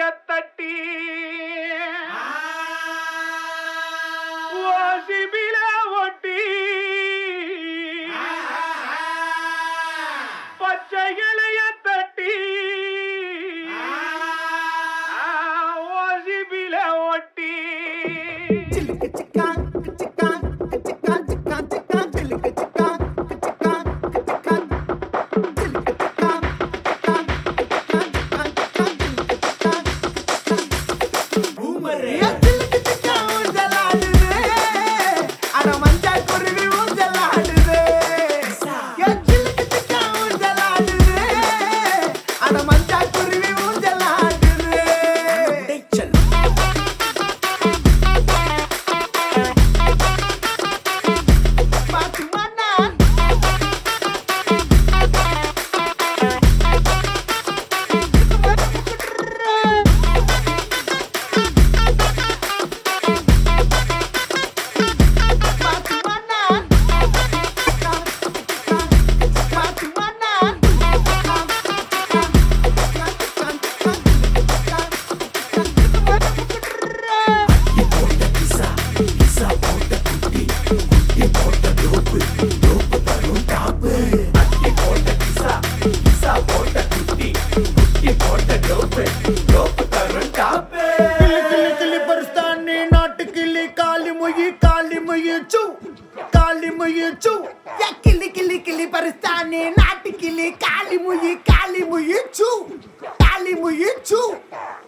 இலைய தட்டி ஓசிபில ஒட்டி பச்சை இலைய தட்டி ஓசிபில ஒட்டி சிலுக்கு சிக்கான் சிக்கான் சிக்கான் சிக்கான் சிக்கான் சிலுக்கு சிக்கான் சிக்கான் சிக்கான் சிலுக்கு சிக்கான் சிக்கான் சிக்கான் சிக்கான் சிக்கான் பூமரே சிலுக்கு சிக்கான் ஊஞ்சலாடுது அட மஞ்சா குருவி ஊஞ்சலாடுது என் சிலுக்கு சிக்கான் ஊஞ்சலாடுது அட மஞ்சா குருவி ஊஞ்சலாடுது பாத்துமாண்ணா பாத்துமாண்ணா பாத்துமாண்ணா கிளி கிளி கிளி பரிஸ்தானி நாட்டு கிளி காலி மொழி காலி மொழி சூ காலி மொழி சூ யா கிளி கிளி கிளி பரிஸ்தானி நாட்டு கிளி காலி மொழி காலி மொழி சூ காலி மொழி சூ